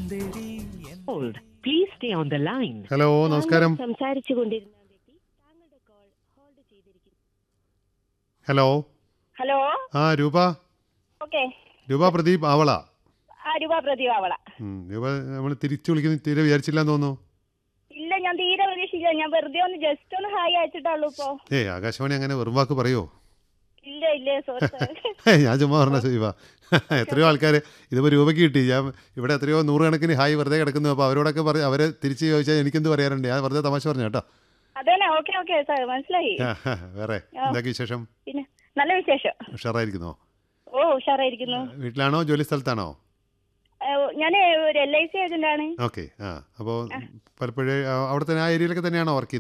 Hold. Please stay on the line. Hello നമസ്കാരം സംസാരിച്ചു കൊണ്ടിരുന്ന വ്യക്തി താങ്കളുടെ കോൾ ഹോൾഡ് ചെയ്തിരിക്കുന്നു ഹലോ ഹലോ ആ രൂപ ഓക്കെ രൂപ പ്രദീപ് ആവള ആ രൂപ പ്രതിഭാവള ഉം, രൂപ നമ്മൾ തിരിച്ചു വിളിക്കുന്ന തീരെ വിചാരിച്ചില്ലെന്ന് തോന്നുന്നു ഇല്ല ഞാൻ തീരെ പ്രതീക്ഷിച്ചില്ല ഞാൻ വെറുതെ ഒന്ന് ജസ്റ്റ് ഒന്ന് ഹായ് അയച്ചിട്ടുള്ളൂ ഇപ്പോ ഏയ് ആകാശവാണി അങ്ങനെ വെറും വാക്ക് പറയോ ഇല്ല ഇല്ല സോറി ഏയ്, ഞാൻ ചുമ്മാ പറഞ്ഞ രൂപ എത്രയോ ആൾക്കാർ ഇതിപ്പോൾ രൂപയ്ക്ക് കിട്ടി ഞാൻ ഇവിടെ എത്രയോ നൂറുകണക്കിന് ഹായ് വെറുതെ കിടക്കുന്നു അപ്പോൾ അവരോടൊക്കെ പറ അവരെ തിരിച്ച് ചോദിച്ചാൽ എനിക്കെന്ത് പറയാറുണ്ട് ഞാൻ വെറുതെ തമാശ പറഞ്ഞു കേട്ടോ അതന്നെ ഓക്കെ ഓക്കെ സാർ മനസ്സിലായി ആ, വേറെ എന്തൊക്കെ വിശേഷം പിന്നെ നല്ല വിശേഷം ഉഷാറായിരിക്കുന്നോ ഓ ഉഷാറായിരിക്കുന്നു വീട്ടിലാണോ ജോലി സ്ഥലത്താണോ ഞാൻ ഒരു എൽ ഐ സി ഏജന്റ് ആണ് ഓക്കെ ആ അപ്പോൾ പലപ്പോഴും ആ, അവിടെ തന്നെ ആ ഏരിയയിലൊക്കെ തന്നെയാണോ വർക്ക് ചെയ്യുന്നത്